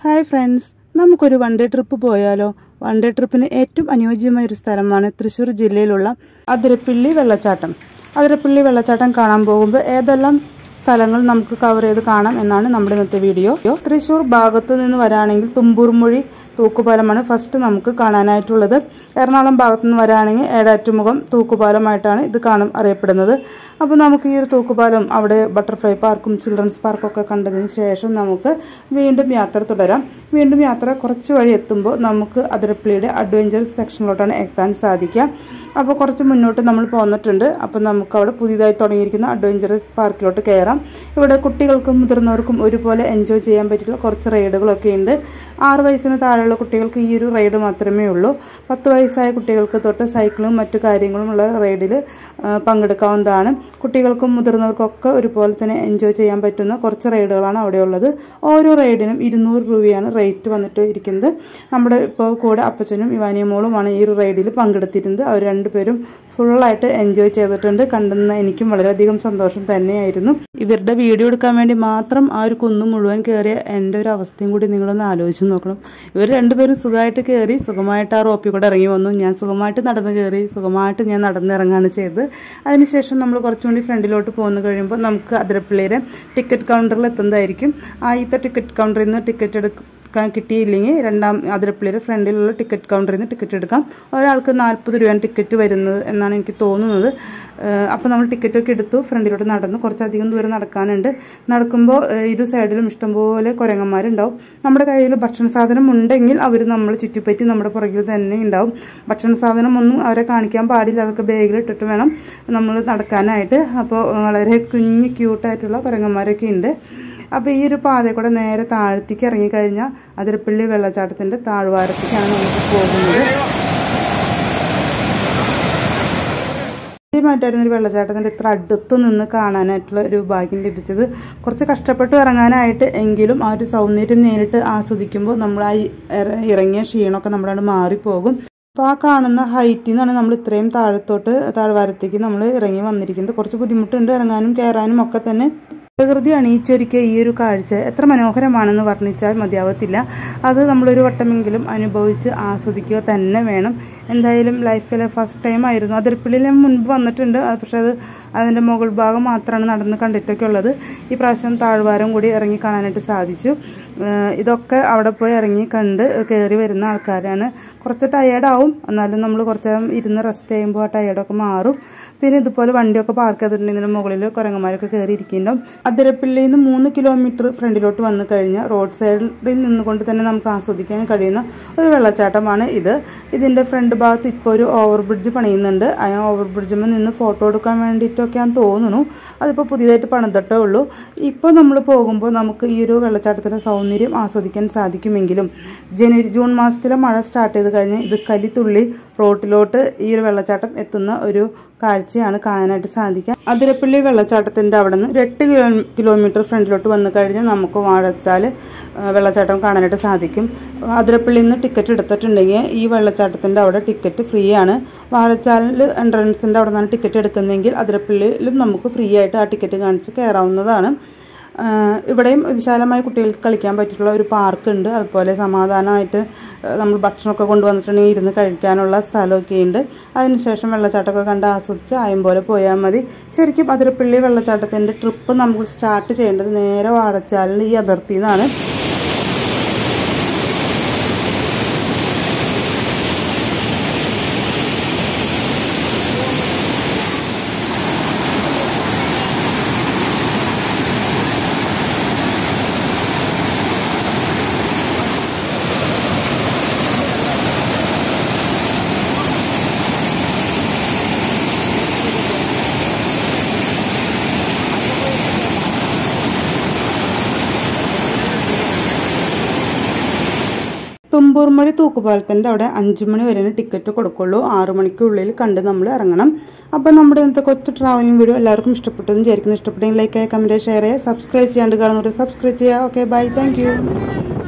hi friends നമുക്കൊരു one day trip പോയാലോ one day ട്രിപ്പിന് ഏറ്റവും അനുയോജ്യമായ ഒരു സ്ഥലമാണ് തൃശ്ശൂർ ജില്ലയിലുള്ള അതിരപ്പിള്ളി വെള്ളച്ചാട്ടം അതിരപ്പിള്ളി വെള്ളച്ചാട്ടം കാണാൻ പോകുമ്പോൾ ഏതെല്ലാം സ്ഥലങ്ങൾ നമുക്ക് കവർ ചെയ്ത് കാണാം എന്നാണ് നമ്മുടെ ഇന്നത്തെ വീഡിയോ തൃശ്ശൂർ ഭാഗത്ത് നിന്ന് വരാണെങ്കിൽ തുമ്പൂർമൊഴി തൂക്കുപാലമാണ് ഫസ്റ്റ് നമുക്ക് കാണാനായിട്ടുള്ളത് എറണാകുളം ഭാഗത്തു നിന്ന് വരാണെങ്കിൽ ഏടാറ്റുമുഖം തൂക്കുപാലമായിട്ടാണ് ഇത് കാണും അറിയപ്പെടുന്നത് അപ്പോൾ നമുക്ക് ഈ ഒരു തൂക്കുപാലം അവിടെ ബട്ടർഫ്ലൈ പാർക്കും ചിൽഡ്രൻസ് പാർക്കും ഒക്കെ കണ്ടതിന് ശേഷം നമുക്ക് വീണ്ടും യാത്ര തുടരാം വീണ്ടും യാത്ര കുറച്ച് വഴി എത്തുമ്പോൾ നമുക്ക് അതിരപ്പള്ളിയുടെ അഡ്വഞ്ചറസ് സെക്ഷനിലോട്ടാണ് എത്താൻ സാധിക്കുക അപ്പോൾ കുറച്ച് മുന്നോട്ട് നമ്മൾ പോന്നിട്ടുണ്ട് അപ്പോൾ നമുക്ക് അവിടെ പുതിയതായി തുടങ്ങിയിരിക്കുന്ന അഡ്വഞ്ചറസ് പാർക്കിലോട്ട് കയറാം ഇവിടെ കുട്ടികൾക്കും മുതിർന്നവർക്കും ഒരുപോലെ എൻജോയ് ചെയ്യാൻ പറ്റിയിട്ടുള്ള കുറച്ച് റൈഡുകളൊക്കെ ഉണ്ട് ആറ് വയസ്സിന് താഴെയുള്ള കുട്ടികൾക്ക് ഈ ഒരു റൈഡ് മാത്രമേ ഉള്ളൂ പത്ത് വയസ്സായ കുട്ടികൾക്ക് തൊട്ട് സൈക്കിളും മറ്റു കാര്യങ്ങളുമുള്ള റൈഡിൽ പങ്കെടുക്കാവുന്നതാണ് കുട്ടികൾക്കും മുതിർന്നവർക്കും ഒക്കെ ഒരുപോലെ തന്നെ എൻജോയ് ചെയ്യാൻ പറ്റുന്ന കുറച്ച് റൈഡുകളാണ് അവിടെ ഉള്ളത് ഓരോ റൈഡിനും ഇരുന്നൂറ് രൂപയാണ് റേറ്റ് വന്നിട്ട് ഇരിക്കുന്നത് നമ്മുടെ ഇപ്പോൾ കൂടെ അപ്പച്ചനും ഇവാനിയമോളുമാണ് ഈ ഒരു റൈഡിൽ പങ്കെടുത്തിരുന്നത് അവർ രണ്ടുപേരും ഫുള്ളായിട്ട് എൻജോയ് ചെയ്തിട്ടുണ്ട് കണ്ടെന്ന് എനിക്കും വളരെയധികം സന്തോഷം തന്നെയായിരുന്നു ഇവരുടെ വീഡിയോ എടുക്കാൻ വേണ്ടി മാത്രം ആ ഒരു കുന്നു മുഴുവൻ കയറിയ എൻ്റെ ഒരു അവസ്ഥയും കൂടി നിങ്ങളൊന്ന് ആലോചിച്ച് നോക്കണം ഇവർ രണ്ടുപേരും സുഖമായിട്ട് കയറി സുഖമായിട്ട് ആ റോപ്പിൽ കൂടെ ഇറങ്ങി വന്നു ഞാൻ സുഖമായിട്ട് നടന്ന് കയറി സുഖമായിട്ട് ഞാൻ നടന്നിറങ്ങാണ് ചെയ്തത് അതിനുശേഷം നമ്മൾ കുറച്ചുകൂടി ഫ്രണ്ടിലോട്ട് പോന്നു കഴിയുമ്പോൾ നമുക്ക് അതിരപ്പള്ളിയിലെ ടിക്കറ്റ് കൗണ്ടറിൽ എത്തുന്നതായിരിക്കും ആദ്യത്തെ ടിക്കറ്റ് കൗണ്ടറിൽ നിന്ന് ടിക്കറ്റ് എടുക്കാൻ കിട്ടിയില്ലെങ്കിൽ രണ്ടാം അതിരപ്പള്ളിയുടെ ഫ്രണ്ടിലുള്ള ടിക്കറ്റ് കൗണ്ടറിൽ നിന്ന് ടിക്കറ്റ് എടുക്കാം ഒരാൾക്ക് നാൽപ്പത് രൂപയാണ് ടിക്കറ്റ് വരുന്നത് എന്നാണ് എനിക്ക് തോന്നുന്നത് അപ്പോൾ നമ്മൾ ടിക്കറ്റൊക്കെ എടുത്തു ഫ്രണ്ടിലോട്ട് നടന്നു കുറച്ചധികം ദൂരം നടക്കാനുണ്ട് നടക്കുമ്പോൾ ഇരു സൈഡിലും ഇഷ്ടംപോലെ കുരങ്ങന്മാരുണ്ടാവും നമ്മുടെ കയ്യിൽ ഭക്ഷണ സാധനം ഉണ്ടെങ്കിൽ അവർ നമ്മൾ ചുറ്റിപ്പറ്റി നമ്മുടെ പുറകിൽ തന്നെ ഉണ്ടാവും ഭക്ഷണ സാധനം ഒന്നും അവരെ കാണിക്കാൻ പാടില്ല അതൊക്കെ ബാഗിൽ ഇട്ടിട്ട് വേണം നമ്മൾ നടക്കാനായിട്ട് അപ്പോൾ വളരെ കുഞ്ഞ് ക്യൂട്ടായിട്ടുള്ള കുരങ്ങന്മാരൊക്കെ ഉണ്ട് അപ്പോൾ ഈ ഒരു പാതയിൽ കൂടെ നേരെ താഴത്തേക്ക് ഇറങ്ങിക്കഴിഞ്ഞാൽ അതിരപ്പള്ളി വെള്ളച്ചാട്ടത്തിൻ്റെ താഴ്വാരത്തേക്കാണ് നമുക്ക് പോകുന്നത് ആദ്യമായിട്ടായിരുന്നു ഒരു വെള്ളച്ചാട്ടത്തിൻ്റെ ഇത്ര അടുത്ത് നിന്ന് കാണാനായിട്ടുള്ള ഒരു ഭാഗ്യം ലഭിച്ചത് കുറച്ച് കഷ്ടപ്പെട്ട് ഇറങ്ങാനായിട്ട് എങ്കിലും ആ ഒരു സൗന്ദര്യം നേരിട്ട് ആസ്വദിക്കുമ്പോൾ നമ്മൾ ആ ഇറങ്ങിയ ക്ഷീണമൊക്കെ നമ്മളവിടെ മാറിപ്പോകും അപ്പോൾ ആ കാണുന്ന ഹൈറ്റിൽ നിന്നാണ് നമ്മൾ ഇത്രയും താഴത്തോട്ട് താഴ്വാരത്തേക്ക് നമ്മൾ ഇറങ്ങി വന്നിരിക്കുന്നത് കുറച്ച് ബുദ്ധിമുട്ടുണ്ട് ഇറങ്ങാനും കയറാനും ഒക്കെ തന്നെ പ്രകൃതി അണിയിച്ചൊരുക്കിയ ഈ ഒരു കാഴ്ച എത്ര മനോഹരമാണെന്ന് വർണ്ണിച്ചാൽ മതിയാവത്തില്ല അത് നമ്മളൊരു വട്ടമെങ്കിലും അനുഭവിച്ച് ആസ്വദിക്കുക തന്നെ വേണം എന്തായാലും ലൈഫിലെ ഫസ്റ്റ് ടൈം ആയിരുന്നു അതിരപ്പള്ളിയിൽ ഞാൻ മുൻപ് വന്നിട്ടുണ്ട് പക്ഷെ അത് അതിൻ്റെ മുകൾ ഭാഗം മാത്രമാണ് നടന്ന് കണ്ടിട്ടൊക്കെ ഉള്ളത് ഈ പ്രാവശ്യം താഴ്വാരം കൂടി ഇറങ്ങി കാണാനായിട്ട് സാധിച്ചു ഇതൊക്കെ അവിടെ പോയി ഇറങ്ങി കണ്ട് കയറി വരുന്ന ആൾക്കാരാണ് കുറച്ച് ടയേർഡാവും എന്നാലും നമ്മൾ കുറച്ച് നേരം ഇരുന്ന് റെസ്റ്റ് ചെയ്യുമ്പോൾ ആ ടയേർഡൊക്കെ മാറും പിന്നെ ഇതുപോലെ വണ്ടിയൊക്കെ പാർക്ക് ചെയ്തിട്ടുണ്ടെങ്കിൽ മുകളിൽ കുരങ്ങന്മാരൊക്കെ കയറി ഇരിക്കുന്നുണ്ടാവും അതിരപ്പള്ളിയിൽ നിന്ന് മൂന്ന് കിലോമീറ്റർ ഫ്രണ്ടിലോട്ട് വന്നു കഴിഞ്ഞാൽ റോഡ് സൈഡിൽ നിന്നുകൊണ്ട് തന്നെ നമുക്ക് ആസ്വദിക്കാൻ കഴിയുന്ന ഒരു വെള്ളച്ചാട്ടമാണ് ഇത് ഇതിൻ്റെ ഫ്രണ്ട് ഭാഗത്ത് ഇപ്പോൾ ഒരു ഓവർ ബ്രിഡ്ജ് പണിയുന്നുണ്ട് ആ ഓവർ ബ്രിഡ്ജിൽ നിന്ന് ഫോട്ടോ എടുക്കാൻ വേണ്ടിയിട്ടൊക്കെയാണെന്ന് തോന്നുന്നു അതിപ്പോൾ പുതിയതായിട്ട് പണിതിട്ടേ ഉള്ളൂ ഇപ്പോൾ നമ്മൾ പോകുമ്പോൾ നമുക്ക് ഈ ഒരു വെള്ളച്ചാട്ടത്തിൻ്റെ സൗന്ദര്യം ആസ്വദിക്കാൻ സാധിക്കുമെങ്കിലും ജനുവരി ജൂൺ മാസത്തിലെ മഴ സ്റ്റാർട്ട് ചെയ്ത് കഴിഞ്ഞാൽ ഇത് കലിത്തുള്ളി റോട്ടിലോട്ട് ഈ ഒരു വെള്ളച്ചാട്ടം എത്തുന്ന ഒരു കാഴ്ചയാണ് കാണാനായിട്ട് സാധിക്കുക അതിരപ്പള്ളി വെള്ളച്ചാട്ടത്തിൻ്റെ അവിടെ നിന്ന് ഒരു എട്ട് കിലോ കിലോമീറ്റർ ഫ്രണ്ടിലോട്ട് വന്നു കഴിഞ്ഞാൽ നമുക്ക് വാഴച്ചാൽ വെള്ളച്ചാട്ടം കാണാനായിട്ട് സാധിക്കും അതിരപ്പള്ളിയിൽ നിന്ന് ടിക്കറ്റ് എടുത്തിട്ടുണ്ടെങ്കിൽ ഈ വെള്ളച്ചാട്ടത്തിൻ്റെ അവിടെ ടിക്കറ്റ് ഫ്രീ ആണ് വാഴച്ചാലിൽ എൻട്രൻസിൻ്റെ അവിടെ നിന്നാണ് ടിക്കറ്റ് എടുക്കുന്നതെങ്കിൽ അതിരപ്പള്ളിയിലും നമുക്ക് ഫ്രീ ആയിട്ട് ആ ടിക്കറ്റ് കാണിച്ച് കയറാവുന്നതാണ് ഇവിടെയും വിശാലമായി കുട്ടികൾക്ക് കളിക്കാൻ പറ്റിയിട്ടുള്ള ഒരു പാർക്ക് ഉണ്ട് അതുപോലെ സമാധാനമായിട്ട് നമ്മൾ ഭക്ഷണമൊക്കെ കൊണ്ടുവന്നിട്ടുണ്ടെങ്കിൽ ഇരുന്ന് കഴിക്കാനുള്ള സ്ഥലമൊക്കെ ഉണ്ട് അതിനുശേഷം വെള്ളച്ചാട്ടമൊക്കെ കണ്ട് ആസ്വദിച്ച് ആയം പോലെ പോയാൽ മതി ശരിക്കും അതിരപ്പള്ളി വെള്ളച്ചാട്ടത്തിൻ്റെ ട്രിപ്പ് നമുക്ക് സ്റ്റാർട്ട് ചെയ്യേണ്ടത് നേരെ വാടച്ചാലിൽ ഈ അതിർത്തിയിൽ നിന്നാണ് തുമ്പൂർമൊഴി തൂക്കുപാലത്തിൻ്റെ അവിടെ അഞ്ച് മണി വരെ ടിക്കറ്റ് കൊടുക്കുള്ളൂ ആറു മണിക്കുള്ളിൽ കണ്ട് നമ്മൾ ഇറങ്ങണം അപ്പോൾ നമ്മുടെ ഇന്നത്തെ കൊച്ചു ട്രാവലിംഗ് വീഡിയോ എല്ലാവർക്കും ഇഷ്ടപ്പെട്ടെന്ന് വിചാരിക്കുന്നു ഇഷ്ടപ്പെട്ടെങ്കിൽ ലൈക്ക് ആയി കമൻറ്റ് ഷെയർ ചെയ്യുക സബ്സ്ക്രൈബ് ചെയ്യാണ്ട് കാണുന്നവർ സബ്സ്ക്രൈബ് ചെയ്യുക ഓക്കെ ബൈ താങ്ക്